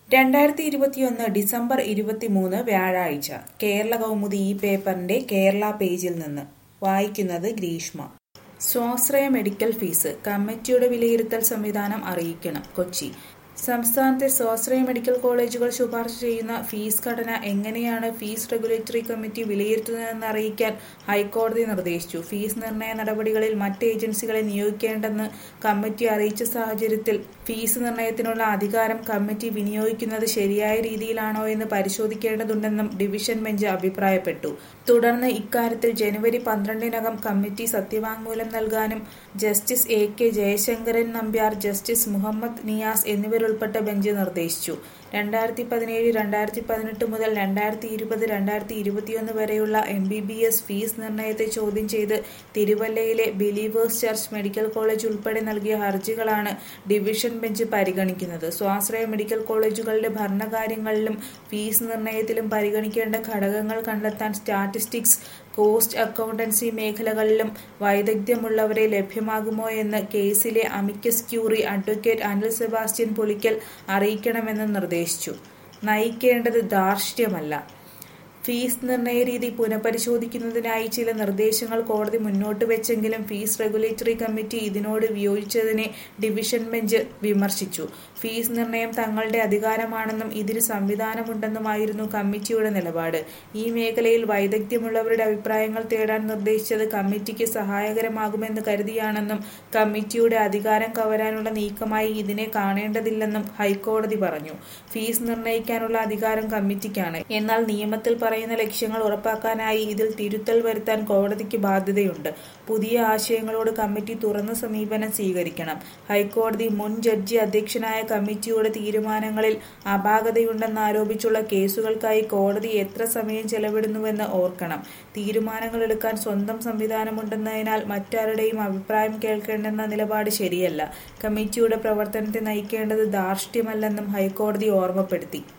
രണ്ടായിരത്തി ഇരുപത്തിയൊന്ന് ഡിസംബർ ഇരുപത്തിമൂന്ന് വ്യാഴാഴ്ച കേരള കൗമുദി ഈ പേപ്പറിന്റെ കേരള പേജിൽ നിന്ന് വായിക്കുന്നത് ഗ്രീഷ്മ സ്വാശ്രയ മെഡിക്കൽ ഫീസ് കമ്മിറ്റിയുടെ വിലയിരുത്തൽ സംവിധാനം അറിയിക്കണം കൊച്ചി സംസ്ഥാനത്തെ സ്വാശ്രയ മെഡിക്കൽ കോളേജുകൾ ശുപാർശ ചെയ്യുന്ന ഫീസ് ഘടന എങ്ങനെയാണ് ഫീസ് റെഗുലേറ്ററി കമ്മിറ്റി വിലയിരുത്തുന്നതെന്ന് അറിയിക്കാൻ ഹൈക്കോടതി നിർദ്ദേശിച്ചു ഫീസ് നിർണയ നടപടികളിൽ മറ്റ് ഏജൻസികളെ നിയോഗിക്കേണ്ടെന്ന് കമ്മിറ്റി അറിയിച്ച സാഹചര്യത്തിൽ ഫീസ് നിർണയത്തിനുള്ള അധികാരം കമ്മിറ്റി വിനിയോഗിക്കുന്നത് ശരിയായ രീതിയിലാണോ എന്ന് പരിശോധിക്കേണ്ടതുണ്ടെന്നും ഡിവിഷൻ ബെഞ്ച് അഭിപ്രായപ്പെട്ടു തുടർന്ന് ഇക്കാര്യത്തിൽ ജനുവരി പന്ത്രണ്ടിനകം കമ്മിറ്റി സത്യവാങ്മൂലം നൽകാനും justice A K Jayasankaran Nambiar justice Muhammed Niyas എന്നിവരുൾപ്പെട്ട ബെഞ്ച് നിർദ്ദേശിച്ചു രണ്ടായിരത്തി പതിനേഴ് രണ്ടായിരത്തി പതിനെട്ട് മുതൽ രണ്ടായിരത്തി ഇരുപത് രണ്ടായിരത്തി ഇരുപത്തിയൊന്ന് വരെയുള്ള M B B S fees നിർണയത്തെ ചോദ്യം ചെയ്ത് തിരുവല്ലയിലെ ബിലീവേഴ്സ് ചർച്ച് മെഡിക്കൽ കോളേജ് ഉൾപ്പെടെ നൽകിയ ഹർജികളാണ് ഡിവിഷൻ ബെഞ്ച് പരിഗണിക്കുന്നത് സ്വാശ്രയ മെഡിക്കൽ കോളേജുകളുടെ ഭരണകാര്യങ്ങളിലും ഫീസ് നിർണയത്തിലും പരിഗണിക്കേണ്ട ഘടകങ്ങൾ കണ്ടെത്താൻ സ്റ്റാറ്റിസ്റ്റിക്സ് കോസ്റ്റ് അക്കൗണ്ടൻസി മേഖലകളിലും വൈദഗ്ധ്യമുള്ളവരെ ലഭ്യമാകുമോ എന്ന് കേസിലെ amicus curiae advocate Anil Sebastian Pulickal അറിയിക്കണമെന്ന് നിർദ്ദേശിച്ചു നയിക്കേണ്ടത് ധാർഷ്ട്യമല്ല ഫീസ് നിർണയ രീതി പുനഃപരിശോധിക്കുന്നതിനായി ചില നിർദ്ദേശങ്ങൾ കോടതി മുന്നോട്ട് വെച്ചെങ്കിലും ഫീസ് റെഗുലേറ്ററി കമ്മിറ്റി ഇതിനോട് വിയോജിച്ചതിനെ ഡിവിഷൻ ബെഞ്ച് വിമർശിച്ചു ഫീസ് നിർണയം തങ്ങളുടെ അധികാരമാണെന്നും ഇതിന് സംവിധാനമുണ്ടെന്നുമായിരുന്നു കമ്മിറ്റിയുടെ നിലപാട് ഈ മേഖലയിൽ വൈദഗ്ധ്യമുള്ളവരുടെ അഭിപ്രായങ്ങൾ തേടാൻ നിർദ്ദേശിച്ചത് കമ്മിറ്റിക്ക് സഹായകരമാകുമെന്ന് കരുതിയാണെന്നും കമ്മിറ്റിയുടെ അധികാരം കവരാനുള്ള നീക്കമായി ഇതിനെ കാണേണ്ടതില്ലെന്നും ഹൈക്കോടതി പറഞ്ഞു ഫീസ് നിർണയിക്കാനുള്ള അധികാരം കമ്മിറ്റിക്കാണ് എന്നാൽ നിയമത്തിൽ പറയുന്ന ലക്ഷ്യങ്ങൾ ഉറപ്പാക്കാനായി ഇതിൽ തിരുത്തൽ വരുത്താൻ കോടതിക്ക് ബാധ്യതയുണ്ട് പുതിയ ആശയങ്ങളോട് കമ്മിറ്റി തുറന്ന സമീപനം സ്വീകരിക്കണം ഹൈക്കോടതി മുൻ ജഡ്ജി അധ്യക്ഷനായ കമ്മിറ്റിയുടെ തീരുമാനങ്ങളിൽ അപാകതയുണ്ടെന്നാരോപിച്ചുള്ള കേസുകൾക്കായി കോടതി എത്ര സമയം ചെലവിടുന്നുവെന്ന് ഓർക്കണം തീരുമാനങ്ങൾ എടുക്കാൻ സ്വന്തം സംവിധാനമുണ്ടെന്നതിനാൽ മറ്റാരുടെയും അഭിപ്രായം കേൾക്കേണ്ടെന്ന നിലപാട് ശരിയല്ല കമ്മിറ്റിയുടെ പ്രവർത്തനത്തെ നയിക്കേണ്ടത് ധാർഷ്ട്യമല്ലെന്നും ഹൈക്കോടതി ഓർമ്മപ്പെടുത്തി